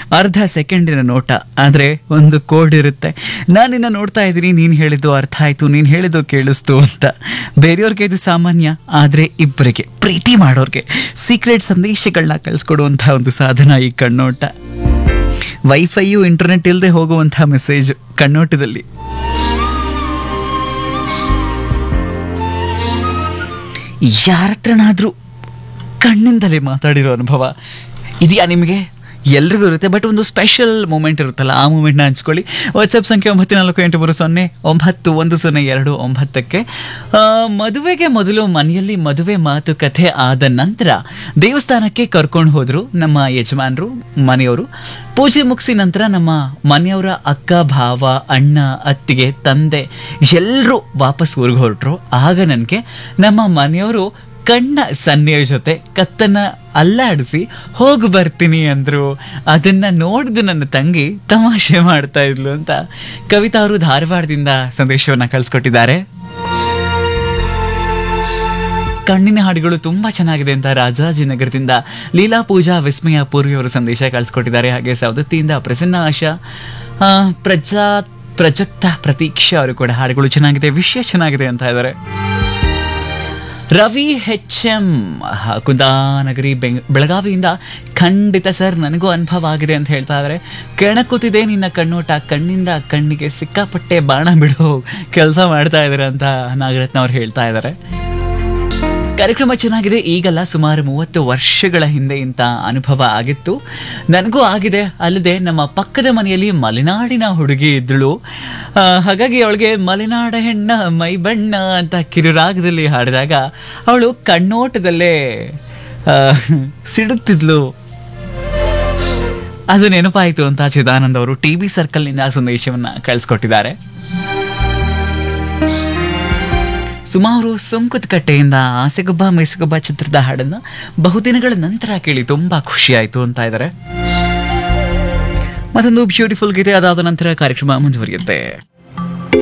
ಅರ್ಧ ಸೆಕೆಂಡಿನ ನೋಟ ಆದರೆ ಒಂದು ಕೋಡ್ ಇರುತ್ತೆ ನಾನು ನಿನ್ನ ನೋಡ್ತಾ ಇದ್ದೀನಿ ನೀನು ಹೇಳಿದ್ದು ಅರ್ಥ ಆಯಿತು ನೀನು ಹೇಳಿದ್ದು ಕೇಳಿಸ್ತು ಅಂತ ಬೇರೆಯವ್ರಿಗೆ ಇದು ಸಾಮಾನ್ಯ ಆದರೆ ಇಬ್ಬರಿಗೆ ಪ್ರೀತಿ ಮಾಡೋರಿಗೆ ಸೀಕ್ರೆಟ್ ಸಂದೇಶಗಳನ್ನ ಕಳಿಸ್ಕೊಡುವಂಥ ಒಂದು ಸಾಧನ ಈ ಕಣ್ಣೋಟ ವೈಫೈಯು ಇಂಟರ್ನೆಟ್ ಇಲ್ಲದೆ ಹೋಗುವಂಥ ಮೆಸೇಜ್ ಕಣ್ಣೋಟದಲ್ಲಿ ಯಾರ ಹತ್ರನಾದ್ರೂ ಕಣ್ಣಿಂದಲೇ ಮಾತಾಡಿರೋ ಅನುಭವ ಇದೆಯಾ ನಿಮಗೆ ಎಲ್ರಿಗೂ ಇರುತ್ತೆ ಬಟ್ ಒಂದು ಸ್ಪೆಷಲ್ ಮೂಮೆಂಟ್ ಇರುತ್ತಲ್ಲ ಆ ಮೂಮೆಂಟ್ನ ಹಂಚ್ಕೊಳ್ಳಿ ವಾಟ್ಸಪ್ ಸಂಖ್ಯೆ ಒಂಬತ್ತು ನಾಲ್ಕು ಎಂಟು ಮೂರು ಸೊನ್ನೆ ಒಂಬತ್ತು ಒಂದು ಸೊನ್ನೆ ಎರಡು ಒಂಬತ್ತಕ್ಕೆ ಆ, ಮದುವೆಗೆ ಮೊದಲು ಮನೆಯಲ್ಲಿ ಮದುವೆ ಮಾತುಕತೆ ಆದ ನಂತರ ದೇವಸ್ಥಾನಕ್ಕೆ ಕರ್ಕೊಂಡು ಹೋದ್ರು ನಮ್ಮ ಯಜಮಾನರು ಮನೆಯವರು ಪೂಜೆ ಮುಗಿಸಿ ನಂತರ ನಮ್ಮ ಮನೆಯವರ ಅಕ್ಕ ಭಾವ ಅಣ್ಣ ಅತ್ತಿಗೆ ತಂದೆ ಎಲ್ಲರೂ ವಾಪಸ್ ಊರಿಗೆ ಹೊರಟ್ರು ಆಗ ನನಗೆ ನಮ್ಮ ಮನೆಯವರು ಕಣ್ಣ ಸನ್ನೆಯ ಜೊತೆ ಕತ್ತನ್ನ ಅಲ್ಲಾಡಿಸಿ ಹೋಗಿ ಬರ್ತೀನಿ ಅಂದ್ರು ಅದನ್ನ ನೋಡಿದ ನನ್ನ ತಂಗಿ ತಮಾಷೆ ಮಾಡ್ತಾ ಇದ್ಲು ಅಂತ ಕವಿತಾ ಅವರು ಧಾರವಾಡದಿಂದ ಸಂದೇಶವನ್ನ ಕಳಿಸ್ಕೊಟ್ಟಿದ್ದಾರೆ ಕಣ್ಣಿನ ಹಾಡುಗಳು ತುಂಬಾ ಚೆನ್ನಾಗಿದೆ ಅಂತ ರಾಜಾಜಿನಗರದಿಂದ ಲೀಲಾ ಪೂಜಾ ವಿಸ್ಮಯ ಪೂರ್ವಿ ಅವರು ಸಂದೇಶ ಕಳಿಸ್ಕೊಟ್ಟಿದ್ದಾರೆ ಹಾಗೆ ಸವದತ್ತಿಯಿಂದ ಪ್ರಸನ್ನ ಆಶಾ ಆ, ಪ್ರಜಾ ಪ್ರಜಕ್ತ ಪ್ರತೀಕ್ಷಾ ಅವರು ಕೂಡ ಹಾಡುಗಳು ಚೆನ್ನಾಗಿದೆ ವಿಷಯ ಚೆನ್ನಾಗಿದೆ ಅಂತ ಇದ್ದಾರೆ ರವಿ ಹೆಚ್ ಎಂ ಕುಂದಾನಗರಿ ಬೆಂಗ್ ಬೆಳಗಾವಿಯಿಂದ ಖಂಡಿತ ಸರ್ ನನಗೂ ಅನುಭವ ಆಗಿದೆ ಅಂತ ಹೇಳ್ತಾ ಇದ್ದಾರೆ ಕೆಣಕುತ್ತಿದೆ ನಿನ್ನ ಕಣ್ಣೋಟ ಕಣ್ಣಿಂದ ಕಣ್ಣಿಗೆ ಸಿಕ್ಕಾಪಟ್ಟೆ ಬಾಣ ಬಿಡೋ ಕೆಲಸ ಮಾಡ್ತಾ ಇದ್ದಾರೆ ಅಂತ ನಾಗರತ್ನ ಅವ್ರು ಹೇಳ್ತಾ ಇದ್ದಾರೆ ಕಾರ್ಯಕ್ರಮ ಚೆನ್ನಾಗಿದೆ ಈಗಲ್ಲ ಸುಮಾರು ಮೂವತ್ತು ವರ್ಷಗಳ ಹಿಂದೆ ಇಂಥ ಅನುಭವ ಆಗಿತ್ತು ನನಗೂ ಆಗಿದೆ ಅಲ್ಲದೆ ನಮ್ಮ ಪಕ್ಕದ ಮನೆಯಲ್ಲಿ ಮಲೆನಾಡಿನ ಹುಡುಗಿ ಇದ್ದಳು ಆ, ಹಾಗಾಗಿ ಅವಳಿಗೆ ಮಲೆನಾಡ ಹೆಣ್ಣ ಮೈ ಬಣ್ಣ ಅಂತ ಕಿರುರಾಗದಲ್ಲಿ ಹಾಡಿದಾಗ ಅವಳು ಕಣ್ಣೋಟದಲ್ಲೇ ಆ, ಸಿಡುತ್ತಿದ್ಲು ಅದು ನೆನಪಾಯಿತು ಅಂತ ಚಿದಾನಂದ್ ಅವರು ಟಿ ವಿ ಸರ್ಕಲ್ನಿಂದ ಸಂದೇಶವನ್ನ ಕಳಿಸ್ಕೊಟ್ಟಿದ್ದಾರೆ ಸುಮಾರು ಸೋಂಕುತಕಟ್ಟೆಯಿಂದ ಆಸೆಗೊಬ್ಬ ಮೈಸಗೊಬ್ಬ ಚಿತ್ರದ ಹಾಡನ್ನ ಬಹುದಿನಗಳ ನಂತರ ಕೇಳಿ ತುಂಬಾ ಖುಷಿ ಆಯ್ತು ಅಂತ ಇದ್ದಾರೆ ಮತ್ತೊಂದು ಬ್ಯೂಟಿಫುಲ್ ಗೀತೆ ಅದಾದ ನಂತರ ಕಾರ್ಯಕ್ರಮ ಮುಂದುವರಿಯುತ್ತೆ